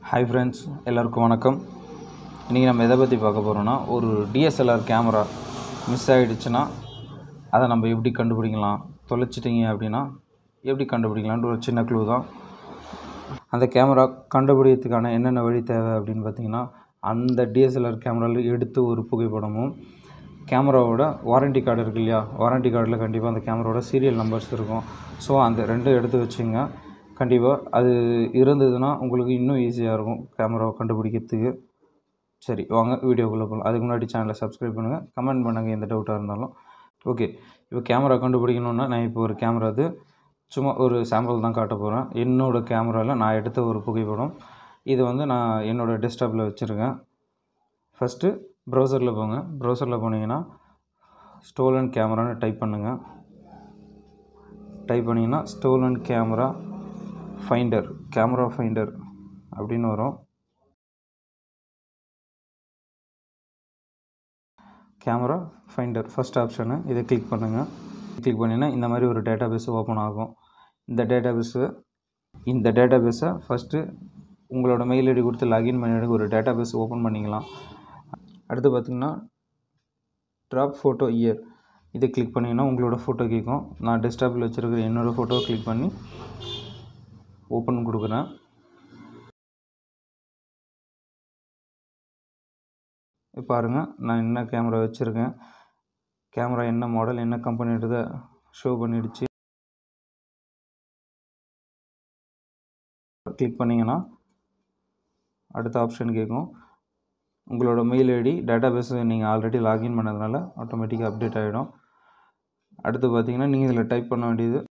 hi friends எல்லாருக்கும் வணக்கம் இன்றைக்கி நம்ம எதை பற்றி பார்க்க போகிறோன்னா ஒரு டிஎஸ்எல்ஆர் கேமரா மிஸ் ஆகிடுச்சுன்னா அதை நம்ம எப்படி கண்டுபிடிக்கலாம் தொலைச்சிட்டிங்க அப்படின்னா எப்படி கண்டுபிடிக்கலான்ட்டு ஒரு சின்ன க்ளூ தான் அந்த கேமரா கண்டுபிடிக்கிறதுக்கான என்னென்ன வழி தேவை அப்படின்னு பார்த்தீங்கன்னா அந்த டிஎஸ்எல்ஆர் கேமராவில் எடுத்து ஒரு புகைப்படமும் கேமராவோட வாரண்டி கார்டு இருக்கு இல்லையா வாரண்டி கார்டில் கண்டிப்பாக அந்த கேமராவோட சீரியல் நம்பர்ஸ் இருக்கும் ஸோ அந்த ரெண்டும் எடுத்து வச்சுங்க கண்டிப்பாக அது இருந்ததுன்னா உங்களுக்கு இன்னும் ஈஸியாக இருக்கும் கேமராவை கண்டுபிடிக்கிறதுக்கு சரி வாங்க வீடியோக்குள்ளே போகலாம் அதுக்கு முன்னாடி சேனலை சப்ஸ்கிரைப் பண்ணுங்கள் கமெண்ட் பண்ணுங்கள் எந்த டவுட்டாக இருந்தாலும் ஓகே இப்போ கேமரா கண்டுபிடிக்கணுன்னா நான் இப்போ ஒரு கேமரா அது சும்மா ஒரு சாம்பிள் தான் காட்ட போகிறேன் என்னோடய கேமராவில் நான் எடுத்த ஒரு புகைப்படம் இது வந்து நான் என்னோடய டெஸ்க்டாப்பில் வச்சுருக்கேன் ஃபஸ்ட்டு ப்ரௌசரில் போங்க ப்ரௌசரில் போனீங்கன்னா ஸ்டோலன் கேமரான்னு டைப் பண்ணுங்கள் டைப் பண்ணிங்கன்னா stolen camera finder camera finder அப்படின்னு வரும் கேமரா ஃபைண்டர் ஃபஸ்ட் ஆப்ஷனு இதை கிளிக் பண்ணுங்கள் கிளிக் பண்ணிங்கன்னா இந்த மாதிரி ஒரு டேட்டா பேஸ் ஓப்பன் ஆகும் இந்த டேட்டா பேஸு இந்த டேட்டா பேஸை ஃபஸ்ட்டு உங்களோட மெயில் ஐடி கொடுத்து லாகின் பண்ணிவிட்டு ஒரு டேட்டா பேஸ் ஓப்பன் பண்ணிக்கலாம் அடுத்து பார்த்திங்கன்னா ட்ராப் ஃபோட்டோ இயர் இதை கிளிக் பண்ணிங்கன்னா உங்களோட ஃபோட்டோ கேட்கும் நான் டெஸ்க்டாப்பில் வச்சுருக்கிற என்னோடய ஃபோட்டோவை கிளிக் பண்ணி ஓப்பன் கொடுக்குறேன் பாருங்கள் நான் என்ன கேமரா வச்சுருக்கேன் கேமரா என்ன மாடல் என்ன கம்பெனின்றதை ஷோ பண்ணிடுச்சு கிளிக் பண்ணிங்கன்னா அடுத்த ஆப்ஷன் கேட்கும் உங்களோட மெயில் ஐடி டேட்டா பேஸ் நீங்கள் ஆல்ரெடி லாகின் பண்ணதுனால ஆட்டோமேட்டிக்காக அப்டேட் ஆகிடும் அடுத்து பார்த்தீங்கன்னா நீங்கள் இதில் டைப் பண்ண வேண்டியது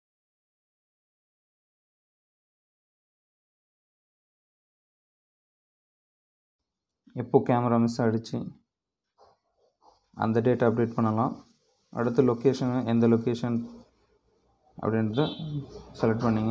எப்போ கேமரா மிஸ் ஆகிடுச்சு அந்த டேட்டை அப்டேட் பண்ணலாம் அடுத்து லொக்கேஷன் எந்த லொக்கேஷன் அப்படின்றத செலக்ட் பண்ணிங்க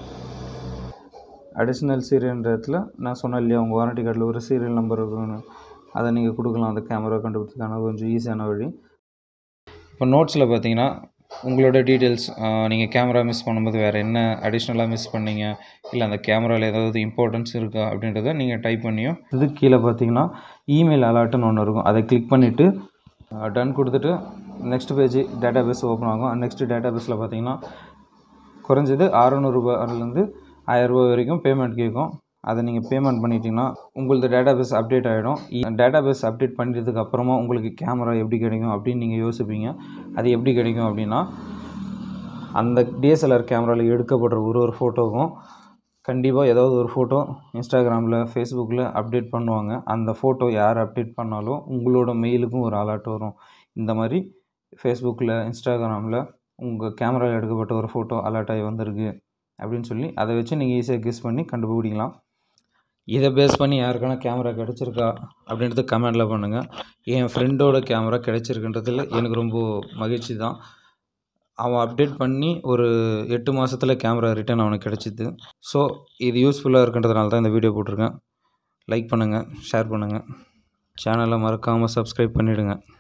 அடிஷ்னல் சீரியல்ன்ற இடத்துல நான் சொன்னேன் இல்லையா உங்கள் வாரண்டி கார்டில் ஒரு சீரியல் நம்பர் இருக்குன்னு அதை நீங்கள் கொடுக்கலாம் அந்த கேமரா கண்டுபிடிச்சதுக்கான கொஞ்சம் ஈஸியான வழி இப்போ நோட்ஸில் பார்த்தீங்கன்னா உங்களோட டீட்டெயில்ஸ் நீங்கள் கேமரா மிஸ் பண்ணும்போது வேறு என்ன அடிஷ்னலாக மிஸ் பண்ணீங்க இல்லை அந்த கேமராவில் ஏதாவது இம்பார்ட்டன்ஸ் இருக்கா அப்படின்றத நீங்கள் டைப் பண்ணியும் இது கீழே பார்த்தீங்கன்னா இமெயில் அலர்ட்டுன்னு ஒன்று இருக்கும் அதை கிளிக் பண்ணிவிட்டு டன் கொடுத்துட்டு next page database open ஆகும் நெக்ஸ்ட் டேட்டா பேஸில் பார்த்தீங்கன்னா குறைஞ்சது அறநூறுபாலேருந்து ஆயரூபா வரைக்கும் பேமெண்ட் கேட்கும் அதை நீங்கள் பேமெண்ட் பண்ணிட்டீங்கன்னா உங்களது டேட்டா பேஸ் அப்டேட் ஆகிடும் டேட்டா பேஸ் அப்டேட் பண்ணிட்டதுக்கு அப்புறமா உங்களுக்கு கேமரா எப்படி கிடைக்கும் அப்படின்னு நீங்கள் யோசிப்பீங்க அது எப்படி கிடைக்கும் அப்படின்னா அந்த டிஎஸ்எல்ஆர் கேமராவில் எடுக்கப்படுற ஒரு ஒரு ஃபோட்டோவும் கண்டிப்பாக ஏதாவது ஒரு ஃபோட்டோ இன்ஸ்டாகிராமில் ஃபேஸ்புக்கில் அப்டேட் பண்ணுவாங்க அந்த ஃபோட்டோ யார் அப்டேட் பண்ணாலும் உங்களோட மெயிலுக்கும் ஒரு அலர்ட் வரும் இந்த மாதிரி ஃபேஸ்புக்கில் இன்ஸ்டாகிராமில் உங்கள் கேமராவில் எடுக்கப்பட்ட ஒரு ஃபோட்டோ அலர்ட் ஆகி வந்திருக்கு அப்படின்னு சொல்லி அதை வச்சு நீங்கள் ஈஸியாக கெஸ் பண்ணி கண்டுபிடிக்கலாம் இதை பேஸ் பண்ணி யாருக்கான கேமரா கிடச்சிருக்கா அப்படின்றது கமெண்டில் பண்ணுங்கள் என் ஃப்ரெண்டோட கேமரா கிடச்சிருக்குன்றதுல எனக்கு ரொம்ப மகிழ்ச்சி தான் அவன் அப்டேட் பண்ணி ஒரு எட்டு மாதத்தில் கேமரா ரிட்டன் அவனுக்கு கிடச்சிது ஸோ இது யூஸ்ஃபுல்லாக இருக்குன்றதுனால தான் இந்த வீடியோ போட்டிருக்கேன் லைக் பண்ணுங்கள் ஷேர் பண்ணுங்கள் சேனலை மறக்காமல் சப்ஸ்கிரைப் பண்ணிவிடுங்க